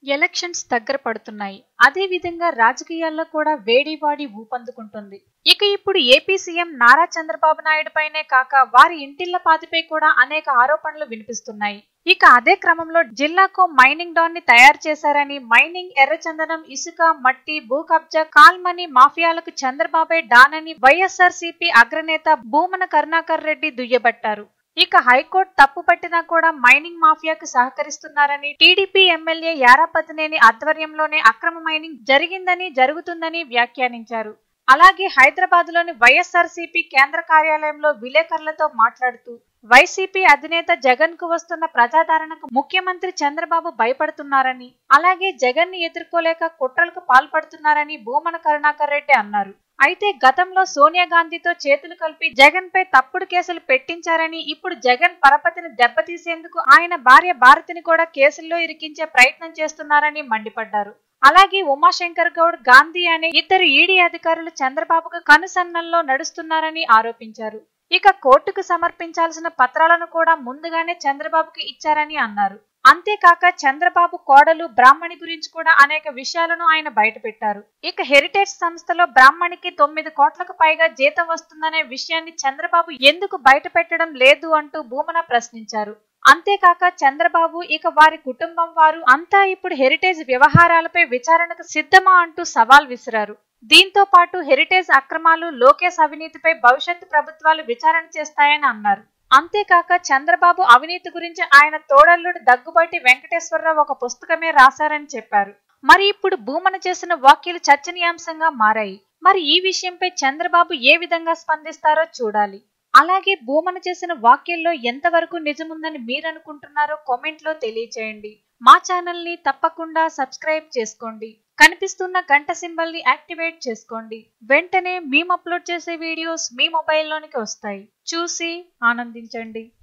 elections దగ్గర పడుతున్నాయి అదే విధంగా రాజకీయాల్లో కూడా వేడివాడి ఊపందుకుంటుంది ఇక ఇప్పుడు ఏపీ సీఎం నారా చంద్రబాబు నాయుడు పైనే కాక వారి ఇంటిళ్ల పాతిపై కూడా అనేక ఆరోపణలు వినిపిస్తున్నాయి ఇక అదే క్రమంలో జిల్లాకు మైనింగ్ డాన్ ని తయారు చేశారని మైనింగ్ ఎర్రచందనం ఇసుక మట్టి భూ కబ్జా కాల్మనీ మాఫియాలకు చంద్రబాబే డాన్ అని వైఎస్ఆర్ అగ్రనేత భూమన కరుణాకర్ రెడ్డి దుయ్యబట్టారు ఇక హైకోర్టు తప్పు పట్టినా కూడా మైనింగ్ మాఫియాకు సహకరిస్తున్నారని టీడీపీ ఎమ్మెల్యే యారాపతినేని ఆధ్వర్యంలోనే అక్రమ మైనింగ్ జరిగిందని జరుగుతుందని వ్యాఖ్యానించారు అలాగే హైదరాబాద్ లోని వైఎస్ఆర్సీపీ కేంద్ర కార్యాలయంలో విలేకరులతో మాట్లాడుతూ వైసీపీ అధినేత జగన్ కు వస్తున్న ప్రజాదరణకు ముఖ్యమంత్రి చంద్రబాబు భయపడుతున్నారని అలాగే జగన్ ని ఎదుర్కోలేక కుట్రలకు పాల్పడుతున్నారని భూమన కరుణాకర్ రెడ్డి అన్నారు అయితే గతంలో సోనియా గాంధీతో చేతులు కలిపి జగన్ పై తప్పుడు కేసులు పెట్టించారని ఇప్పుడు జగన్ పరపతిని దెబ్బతీసేందుకు ఆయన భార్య భారతిని కూడా కేసుల్లో ఇరికించే ప్రయత్నం చేస్తున్నారని మండిపడ్డారు అలాగే ఉమాశంకర్ గౌడ్ గాంధీ అనే ఇద్దరు ఈడీ అధికారులు చంద్రబాబుకు కనుసన్నల్లో నడుస్తున్నారని ఆరోపించారు ఇక కోర్టుకు సమర్పించాల్సిన పత్రాలను కూడా ముందుగానే చంద్రబాబుకి ఇచ్చారని అన్నారు అంతేకాక చంద్రబాబు కోడలు బ్రాహ్మణి గురించి కూడా అనేక విషయాలను ఆయన బయటపెట్టారు ఇక హెరిటేజ్ సంస్థలో బ్రాహ్మణికి తొమ్మిది కోట్లకు పైగా జీతం వస్తుందనే విషయాన్ని చంద్రబాబు ఎందుకు బయటపెట్టడం లేదు అంటూ భూమన ప్రశ్నించారు అంతేకాక చంద్రబాబు ఇక వారి కుటుంబం వారు అంతా ఇప్పుడు హెరిటేజ్ వ్యవహారాలపై విచారణకు సిద్ధమా అంటూ సవాల్ విసిరారు దీంతో పాటు హెరిటేజ్ అక్రమాలు లోకేష్ అవినీతిపై భవిష్యత్తు ప్రభుత్వాలు విచారణ చేస్తాయని అన్నారు అంతేకాక చంద్రబాబు అవినీతి గురించి ఆయన తోడల్లుడు దగ్గుబాటి వెంకటేశ్వరరావు ఒక పుస్తకమే రాశారని చెప్పారు మరి ఇప్పుడు భూమన చేసిన వ్యాఖ్యలు చర్చనీయాంశంగా మారాయి మరి ఈ విషయంపై చంద్రబాబు ఏ విధంగా స్పందిస్తారో చూడాలి అలాగే భూమన చేసిన వాక్యాల్లో ఎంతవరకు నిజముందని మీరు అనుకుంటున్నారో కామెంట్ లో తెలియచేయండి మా ఛానల్ ని తప్పకుండా సబ్స్క్రైబ్ చేసుకోండి కనిపిస్తున్న గంట సింబల్ ని యాక్టివేట్ చేసుకోండి వెంటనే మేము అప్లోడ్ చేసే వీడియోస్ మీ మొబైల్లోనికి వస్తాయి చూసి ఆనందించండి